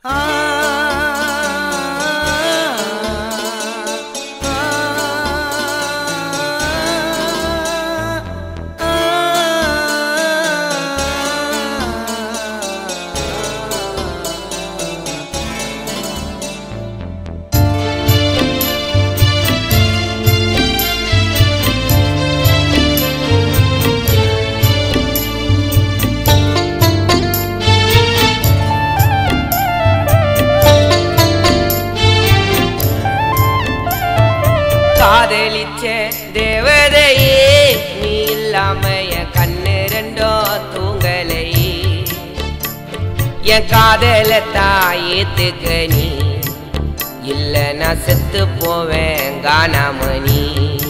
காதலிச்ச தேவதையே நீ இல்லாம என் கண்ணு ரெண்டோ தூங்கலை என் காதல தாயத்துக்க நீ இல்ல நான் செத்து போவேன் காணாமணி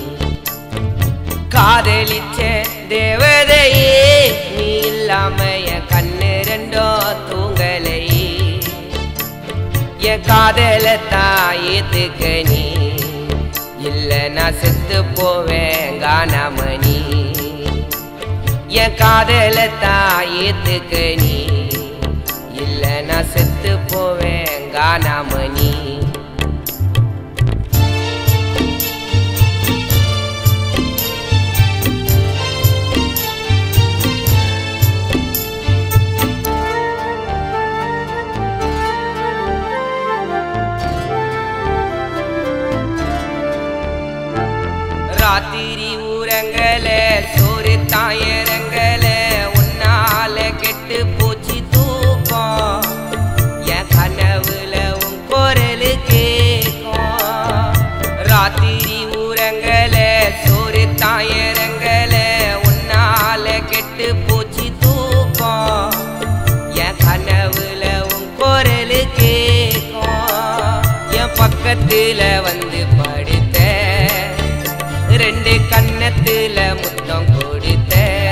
காதலிச்ச தேவதையே நீ இல்லாம என் கண்ணு ரெண்டோ தூங்கலை என் காதல தாயத்துக்க நீ இல்ல நான் செத்து போவேன் காணாமணி என் காதல தாயத்துக்க நீ இல்ல நான் செத்து போவேன் காணாமணி ராத்திரி ஊரங்கல சோறு தாயரங்கல உன்னால கெட்டு போச்சு தூக்கம் என் கனவுல உன் குரல் கேட்கும் ராத்திரி ஊரங்கல சோறு தாயரங்கல உன்னால கெட்டு போச்சு தூக்கம் என் கனவுல உன் குரல் கேட்கும் என் பக்கத்துல வந்து படுத்த ரெண்டு கன்னத்துல முத்தம் கொடுத்த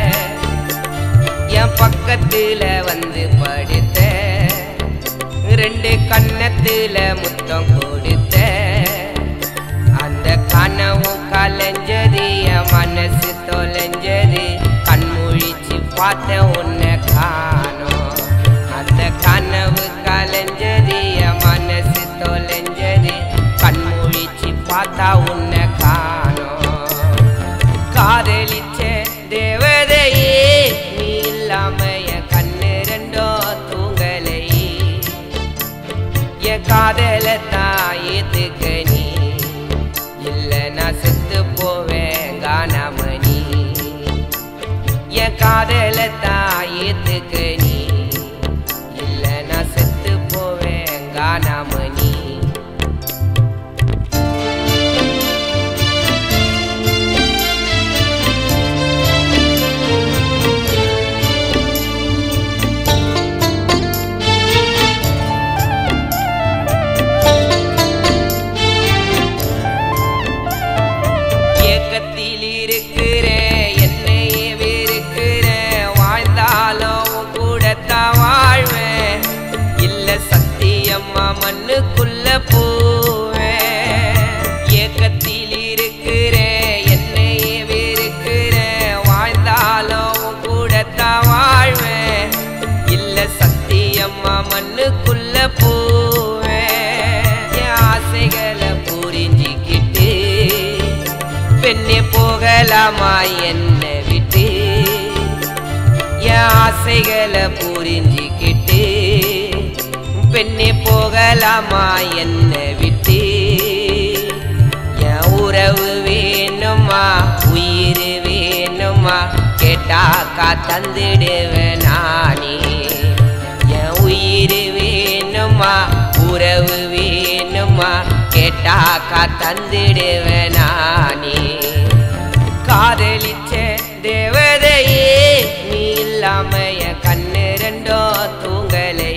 என் பக்கத்துல வந்து படுத்த ரெண்டு கன்னத்துல முத்தம் கொடுத்த அந்த கனவும் கலைஞ்சது என் மனசு தொலைஞ்சது கண்முழிச்சு பார்த்த உன்னை காணோம் அந்த கனவு கலைஞ்சது என் மனசு தொலைஞ்சது கண்முழிச்சு பார்த்தா உன்னை காணோம் காதலிச்ச தேவதையே நீ இல்லாம என் கண்ணு ரெண்டோ தூங்கலை என் காதல தாயத்துக்க நீ இல்ல நான் செத்து போவேன் காணாமணி என் காதல தாயத்துக்க நீ இல்ல நான் செத்து போவேன் காணாமணி ஏக்கத்தில் இருக்கிறேன் என்னையே வெறுக்கிறேன் வாழ்ந்தாலும் உன் கூடத்தான் வாழ்வேன் இல்ல சத்தியம்மா மண்ணுக்குள்ள போவேன் ஏக்கத்தில் இருக்கிறேன் என்னையே வெறுக்கிறேன் வாழ்ந்தாலும் உன் கூடத்தான் வாழ்வேன் இல்ல சத்தியம்மா மண்ணுக்குள்ள போவேன் என் ஆசைகளை புரிஞ்சுக்கிட்டு பெண்ணே போகலாமா என்னை விட்டு என் ஆசைகளை புரிஞ்சுக்கிட்டு பெண்ணே போகலாமா என்னை விட்டு என் உறவு வேணுமா உயிர் வேணுமா கேட்டாக்கா தந்துடுவேன் நானே என் உயிர் வேணுமா உறவு வேணுமா கேட்டாக்கா தந்துடுவேன் நானே காதலிச்ச தேவதையே நீ இல்லாம என் கண்ணு ரெண்டோ தூங்கலை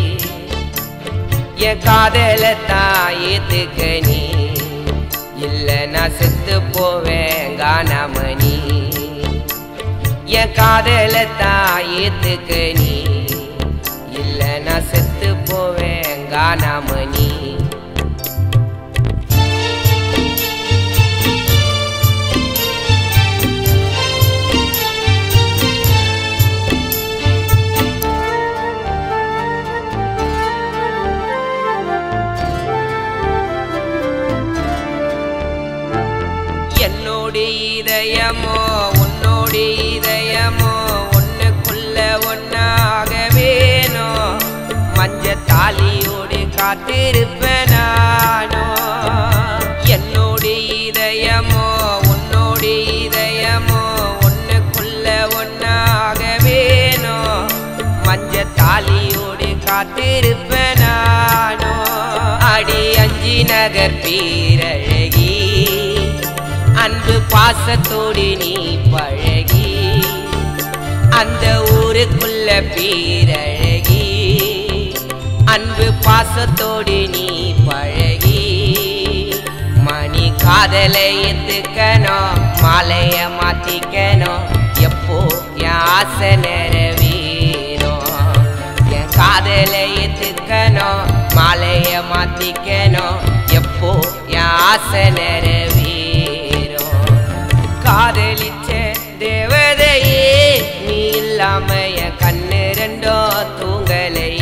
என் காதல தாயத்துக்க நீ இல்ல நான் செத்து போவேன் காணாமணி என் காதல தாயத்துக்க நீ இல்ல நான் செத்து போவேன் காணாமணி காத்திருப்பேன் நானோ என்னோடு இதயமோ உன்னோடு இதயமோ ஒண்ணுக்குள்ள ஒன்னாக வேணும் மஞ்ச தாலியோடு காத்திருப்பேன் நானோ அடி அஞ்சி நகர் பீரழகி அன்பு பாசத்தோடு நீ பழகி அந்த ஊருக்குள்ள பீரழகி அன்பு பாசத்தோடு நீ பழகி மணி காதலை எத்துக்கணும் மாலைய மாத்திக்கணும் எப்போ என் ஆசை நிறைவேறும் என் காதலை எத்துக்கணும் மாலைய மாத்திக்கணும் எப்போ என் ஆசை நிறைவேறும் காதலிச்ச தேவதையே நீ இல்லாம என் கண்ணு ரெண்டோ தூங்கலை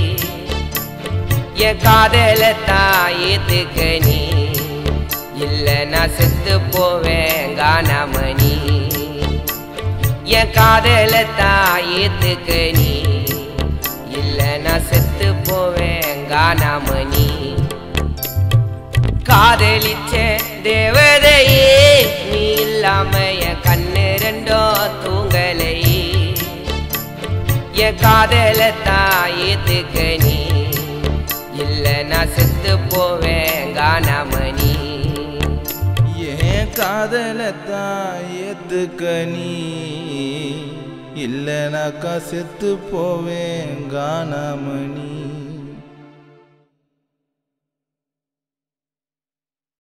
என் காதலத்தான் ஏத்துக்க நீ இல்ல நான் செத்து போவேன் காணாமணி என் காதலத்தான் ஏத்துக்க நீ இல்ல நான் செத்து போவேன் காணாமணி காதலிச்ச தேவதையே நீ இல்லாம என் கண்ணு ரெண்டோ தூங்கலை என் காதலத்தான் ஏத்துக்க நீ இல்ல நான் செத்து போவேன் காணாமணி ஏன் காதலத்தான் ஏத்துக்க நீ இல்லைனாக்கா செத்து போவேன் காணாமணி